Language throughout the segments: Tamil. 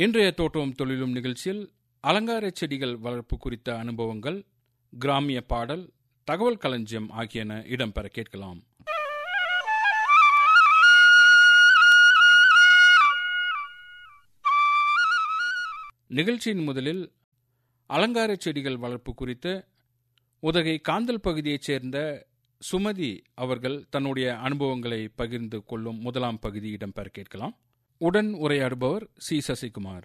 இன்றைய தோட்டமும் தொழிலும் நிகழ்ச்சியில் அலங்கார செடிகள் வளர்ப்பு குறித்த அனுபவங்கள் கிராமிய பாடல் தகவல் களஞ்சியம் ஆகியன இடம்பெற கேட்கலாம் நிகழ்ச்சியின் முதலில் அலங்கார செடிகள் வளர்ப்பு குறித்து உதகை காந்தல் பகுதியைச் சேர்ந்த சுமதி அவர்கள் தன்னுடைய அனுபவங்களை பகிர்ந்து கொள்ளும் முதலாம் பகுதி இடம்பெற கேட்கலாம் உடன் உரையாடுபவர் சி சசிகுமார்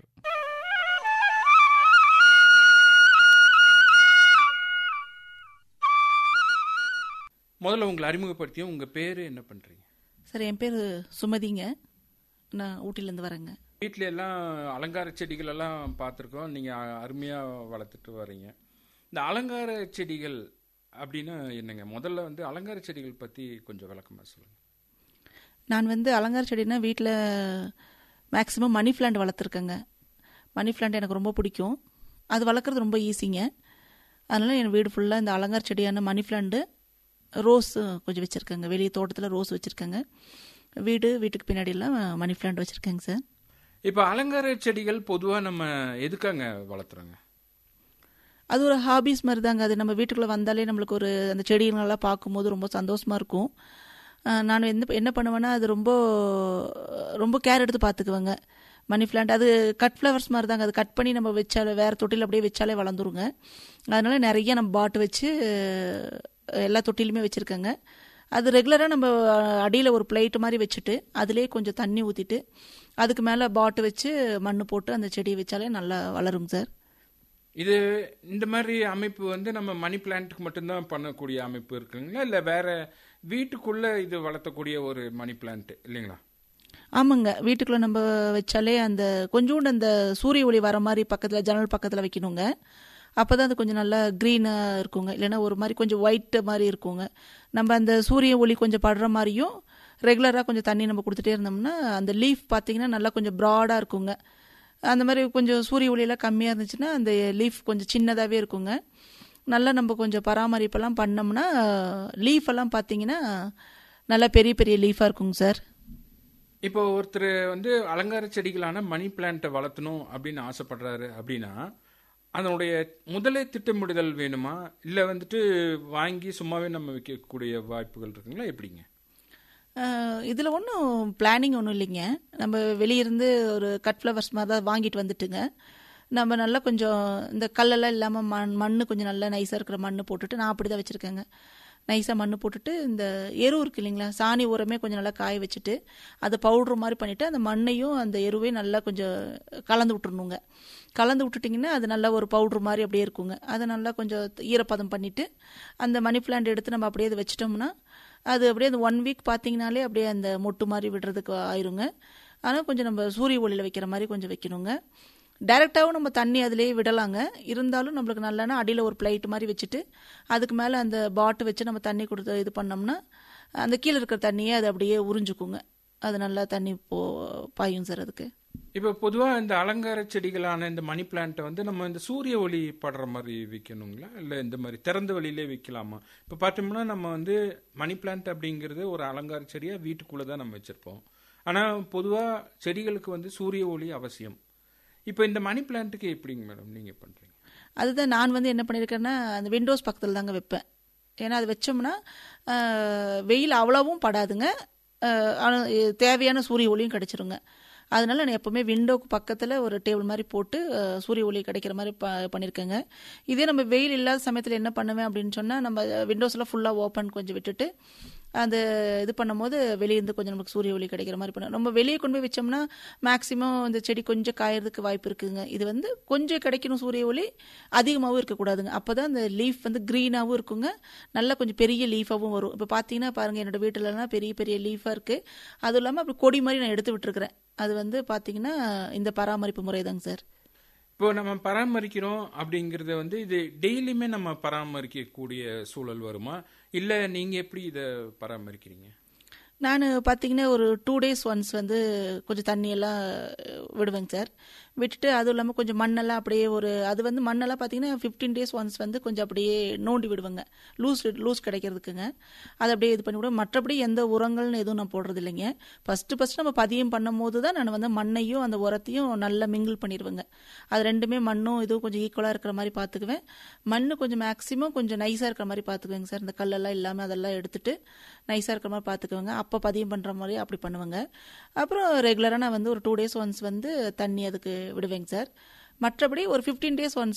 முதல்ல உங்களை அறிமுகப்படுத்தியும் உங்க பேரு என்ன பண்றீங்க சார் என் பேர் சுமதிங்க நான் ஊட்டிலேருந்து வரேங்க வீட்ல எல்லாம் அலங்கார செடிகள் எல்லாம் பார்த்துருக்கோம் நீங்க அருமையா வளர்த்துட்டு வர்றீங்க இந்த அலங்கார செடிகள் அப்படின்னா என்னங்க முதல்ல வந்து அலங்கார செடிகள் பத்தி கொஞ்சம் விளக்கமா சொல்லுங்க நான் வந்து அலங்கார செடினா வீட்டில் மேக்ஸிமம் மணி பிளான்ட் வளர்த்துருக்கேங்க மணி பிளான்ட் எனக்கு ரொம்ப பிடிக்கும் அது வளர்க்குறது ரொம்ப ஈஸிங்க அதனால் என் வீடு ஃபுல்லாக இந்த அலங்கார செடியான மணி பிளான்ட்டு ரோஸ் கொஞ்சம் வச்சுருக்கேங்க வெளியே தோட்டத்தில் ரோஸ் வச்சுருக்கேங்க வீடு வீட்டுக்கு பின்னாடியெல்லாம் மணி பிளான்ட் வச்சுருக்கேங்க சார் இப்போ அலங்கார செடிகள் பொதுவா நம்ம எதுக்காங்க வளர்த்துறோங்க அது ஒரு ஹாபிஸ் மாதிரி தாங்க அது நம்ம வீட்டுக்குள்ளே வந்தாலே நம்மளுக்கு ஒரு அந்த செடிகளெல்லாம் பார்க்கும்போது ரொம்ப சந்தோஷமாக இருக்கும் அஹ் நான் என்ன என்ன பண்ணுவேன்னா அது ரொம்ப ரொம்ப கேர் எடுத்து பார்த்துக்குவேங்க மணி பிளான்ட் அது கட் ஃப்ளவர்ஸ் மாதிரி தாங்க அது கட் பண்ணி நம்ம வச்சாலே வேறு தொட்டியில் அப்படியே வச்சாலே வளர்ந்துருங்க அதனால நிறைய நம்ம பாட்டு வச்சு அஹ் எல்லா தொட்டிலுமே வச்சுருக்கேங்க அது ரெகுலராக நம்ம அடியில் ஒரு பிளேட் மாதிரி வச்சுட்டு அதுலேயே கொஞ்சம் தண்ணி ஊற்றிட்டு அதுக்கு மேலே பாட்டு வச்சு மண் போட்டு அந்த செடியை வச்சாலே நல்லா வளருங்க சார் இது இந்த மாதிரி அமைப்பு வந்து நம்ம மணி பிளான்ட்டுக்கு மட்டும்தான் பண்ணக்கூடிய அமைப்பு இருக்குங்களா இல்லை வேற வீட்டுக்குள்ள இது வளர்த்தக்கூடிய ஒரு மணி பிளான்ட் இல்லைங்களா ஆமாங்க வீட்டுக்குள்ளே நம்ம வச்சாலே அந்த கொஞ்சோண்டு அந்த சூரிய ஒளி வர மாதிரி பக்கத்தில் ஜன்னல் பக்கத்தில் வைக்கணுங்க அப்போ தான் அது கொஞ்சம் நல்லா க்ரீனாக இருக்குங்க இல்லைன்னா ஒரு மாதிரி கொஞ்சம் ஒயிட் மாதிரி இருக்குங்க நம்ம அந்த சூரிய ஒளி கொஞ்சம் படுற மாதிரியும் ரெகுலராக கொஞ்சம் தண்ணி நம்ம கொடுத்துட்டே இருந்தோம்னா அந்த லீஃப் பார்த்தீங்கன்னா நல்லா கொஞ்சம் ப்ராடாக இருக்குங்க அந்த மாதிரி கொஞ்சம் சூரிய ஒளியெல்லாம் கம்மியாக இருந்துச்சுன்னா அந்த லீஃப் கொஞ்சம் சின்னதாகவே இருக்குங்க நல்லா நம்ம கொஞ்சம் பராமரிப்பெல்லாம் பண்ணோம்னா லீஃப் எல்லாம் பார்த்தீங்கன்னா நல்லா பெரிய பெரிய லீஃபாக இருக்குங்க சார் இப்போ ஒருத்தர் வந்து அலங்கார செடிகளான மணி பிளான்ட்டை வளர்த்தணும் அப்படின்னு ஆசைப்படுறாரு அப்படின்னா அதனுடைய முதலே திட்டமிடுதல் வேணுமா இல்லை வந்துட்டு வாங்கி சும்மாவே நம்ம வைக்கக்கூடிய வாய்ப்புகள் இருக்குங்களா எப்படிங்க இதில் ஒன்றும் பிளானிங் ஒன்றும் இல்லைங்க நம்ம வெளியிருந்து ஒரு கட் ஃப்ளவர்ஸ் மாதிரி தான் வாங்கிட்டு வந்துட்டுங்க நம்ம நல்லா கொஞ்சம் இந்த கல்லெல்லாம் இல்லாமல் மண் மண் கொஞ்சம் நல்லா நைஸாக இருக்கிற மண் போட்டுட்டு நான் அப்படி தான் வச்சுருக்கேங்க நைஸாக மண் போட்டுட்டு இந்த எரு இருக்கு இல்லைங்களா சாணி உரமே கொஞ்சம் நல்லா காய வச்சுட்டு அதை பவுட்ரு மாதிரி பண்ணிவிட்டு அந்த மண்ணையும் அந்த எருவையும் நல்லா கொஞ்சம் கலந்து விட்டுறணுங்க கலந்து விட்டுட்டிங்கன்னா அது நல்லா ஒரு பவுட்ரு மாதிரி அப்படியே இருக்குங்க அதை நல்லா கொஞ்சம் ஈரப்பதம் பண்ணிவிட்டு அந்த மணி பிளான்ட் எடுத்து நம்ம அப்படியே அதை வச்சிட்டோம்னா அது அப்படியே அந்த ஒன் வீக் பார்த்தீங்கனாலே அப்படியே அந்த மொட்டு மாதிரி விடுறதுக்கு ஆயிருங்க ஆனால் கொஞ்சம் நம்ம சூரிய ஒளியில் வைக்கிற மாதிரி கொஞ்சம் வைக்கணுங்க டைரெக்டாகவும் நம்ம தண்ணி அதிலே விடலாங்க இருந்தாலும் நம்மளுக்கு நல்லனா அடியில் ஒரு பிளேட் மாதிரி வச்சுட்டு அதுக்கு மேலே அந்த பாட்டு வச்சு நம்ம தண்ணி கொடுத்து இது பண்ணோம்னா அந்த கீழே இருக்கிற தண்ணியே அது அப்படியே உறிஞ்சுக்குங்க அது நல்லா தண்ணி போ பாயும் சார் அதுக்கு இப்போ பொதுவாக இந்த அலங்கார செடிகளான இந்த மணி பிளான்ட்டை வந்து நம்ம இந்த சூரிய ஒளி படுற மாதிரி வைக்கணுங்களா இல்லை இந்த மாதிரி திறந்த வெளியிலே வைக்கலாமா இப்போ பார்த்தோம்னா நம்ம வந்து மணி பிளான்ட் அப்படிங்கிறது ஒரு அலங்கார செடியாக வீட்டுக்குள்ளே தான் நம்ம வச்சுருப்போம் ஆனால் பொதுவாக செடிகளுக்கு வந்து சூரிய ஒளி அவசியம் இப்போ இந்த மணி பிளான்ட்டுக்கு எப்படிங்க மேடம் நீங்கள் பண்ணுறீங்க அதுதான் நான் வந்து என்ன பண்ணியிருக்கேன்னா அந்த விண்டோஸ் பக்கத்தில் தாங்க வைப்பேன் ஏன்னா அது வச்சோம்னா வெயில் அவ்வளவும் படாதுங்க ஆனால் தேவையான சூரிய ஒளியும் கிடச்சிருங்க அதனால நான் எப்போவுமே விண்டோக்கு பக்கத்தில் ஒரு டேபிள் மாதிரி போட்டு சூரிய ஒளி கிடைக்கிற மாதிரி ப பண்ணியிருக்கேங்க இதே நம்ம வெயில் இல்லாத சமயத்தில் என்ன பண்ணுவேன் அப்படின்னு சொன்னால் நம்ம விண்டோஸ்லாம் ஃபுல்லாக ஓப்பன் கொஞ்சம் விட்டுட்டு அந்த இது பண்ணும்போது வெளியேருந்து கொஞ்சம் நமக்கு சூரிய ஒளி கிடைக்கிற மாதிரி பண்ணும் நம்ம வெளியே கொண்டு போய் வச்சோம்னா மேக்ஸிமம் இந்த செடி கொஞ்சம் காயறதுக்கு வாய்ப்பு இருக்குங்க இது வந்து கொஞ்சம் கிடைக்கணும் சூரிய ஒளி அதிகமாகவும் இருக்கக்கூடாதுங்க அப்போ தான் அந்த லீஃப் வந்து க்ரீனாகவும் இருக்குங்க நல்லா கொஞ்சம் பெரிய லீஃபாகவும் வரும் இப்போ பார்த்தீங்கன்னா பாருங்கள் என்னோடய வீட்டிலலாம் பெரிய பெரிய லீஃபாக இருக்குது அதுவும் இல்லாமல் அப்படி கொடி மாதிரி நான் எடுத்து விட்டுருக்குறேன் அது வந்து பார்த்தீங்கன்னா இந்த பராமரிப்பு முறை தாங்க சார் இப்போ நம்ம பராமரிக்கிறோம் அப்படிங்கிறத வந்து இது டெய்லியுமே நம்ம பராமரிக்கக்கூடிய சூழல் வருமா இல்லை நீங்கள் எப்படி இதை பராமரிக்கிறீங்க நான் பார்த்தீங்கன்னா ஒரு டூ டேஸ் ஒன்ஸ் வந்து கொஞ்சம் தண்ணியெல்லாம் விடுவேங்க சார் விட்டுட்டு அதுவும் இல்லாமல் கொஞ்சம் மண்ணெல்லாம் அப்படியே ஒரு அது வந்து மண்ணெல்லாம் பார்த்தீங்கன்னா ஃபிஃப்டீன் டேஸ் ஒன்ஸ் வந்து கொஞ்சம் அப்படியே நோண்டி விடுவேங்க லூஸ் லூஸ் கிடைக்கிறதுக்குங்க அதை அப்படியே இது பண்ணி விடுவேன் மற்றபடி எந்த உரங்கள்னு எதுவும் நான் போடுறது இல்லைங்க ஃபஸ்ட்டு ஃபஸ்ட்டு நம்ம பதியம் பண்ணும் போது தான் நான் வந்து மண்ணையும் அந்த உரத்தையும் நல்லா மிங்கிள் பண்ணிடுவேங்க அது ரெண்டுமே மண்ணும் இதுவும் கொஞ்சம் ஈக்குவலாக இருக்கிற மாதிரி பார்த்துக்குவேன் மண் கொஞ்சம் மேக்ஸிமம் கொஞ்சம் நைஸாக இருக்கிற மாதிரி பார்த்துக்குவேங்க சார் இந்த கல்லெல்லாம் இல்லாமல் அதெல்லாம் எடுத்துட்டு நைஸாக இருக்கிற மாதிரி பார்த்துக்குவேங்க அப்போ பதியம் பண்ணுற மாதிரி அப்படி பண்ணுவேங்க அப்புறம் ரெகுலராக நான் வந்து ஒரு டூ டேஸ் ஒன்ஸ் வந்து தண்ணி அதுக்கு விடுவேங்க சார் மற்றபடி ஒரு ஃபிஃப்டீன் டேஸ் ஒன்ஸ்